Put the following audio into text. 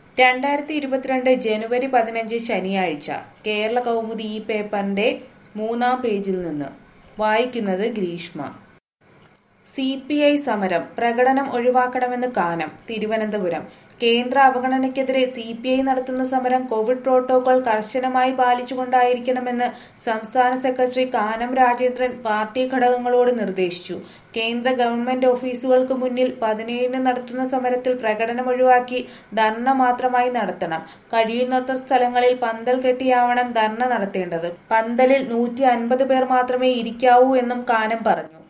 രണ്ടായിരത്തി ഇരുപത്തിരണ്ട് ജനുവരി പതിനഞ്ച് ശനിയാഴ്ച കേരള കൗമുദി ഈ പേപ്പറിന്റെ മൂന്നാം പേജിൽ നിന്ന് വായിക്കുന്നത് ഗ്രീഷ്മ സി പി ഐ സമരം പ്രകടനം ഒഴിവാക്കണമെന്ന് കാനം തിരുവനന്തപുരം കേന്ദ്ര അവഗണനയ്ക്കെതിരെ സി പി ഐ നടത്തുന്ന സമരം കോവിഡ് പ്രോട്ടോകോൾ കർശനമായി പാലിച്ചുകൊണ്ടായിരിക്കണമെന്ന് സംസ്ഥാന സെക്രട്ടറി കാനം രാജേന്ദ്രൻ പാർട്ടി ഘടകങ്ങളോട് നിർദ്ദേശിച്ചു കേന്ദ്ര ഗവൺമെന്റ് ഓഫീസുകൾക്ക് മുന്നിൽ പതിനേഴിന് നടത്തുന്ന സമരത്തിൽ പ്രകടനം ഒഴിവാക്കി ധർണ മാത്രമായി നടത്തണം കഴിയുന്നത്ര സ്ഥലങ്ങളിൽ പന്തൽ കെട്ടിയാവണം ധർണ നടത്തേണ്ടത് പന്തലിൽ നൂറ്റി അൻപത് പേർ മാത്രമേ ഇരിക്കാവൂ എന്നും കാനം പറഞ്ഞു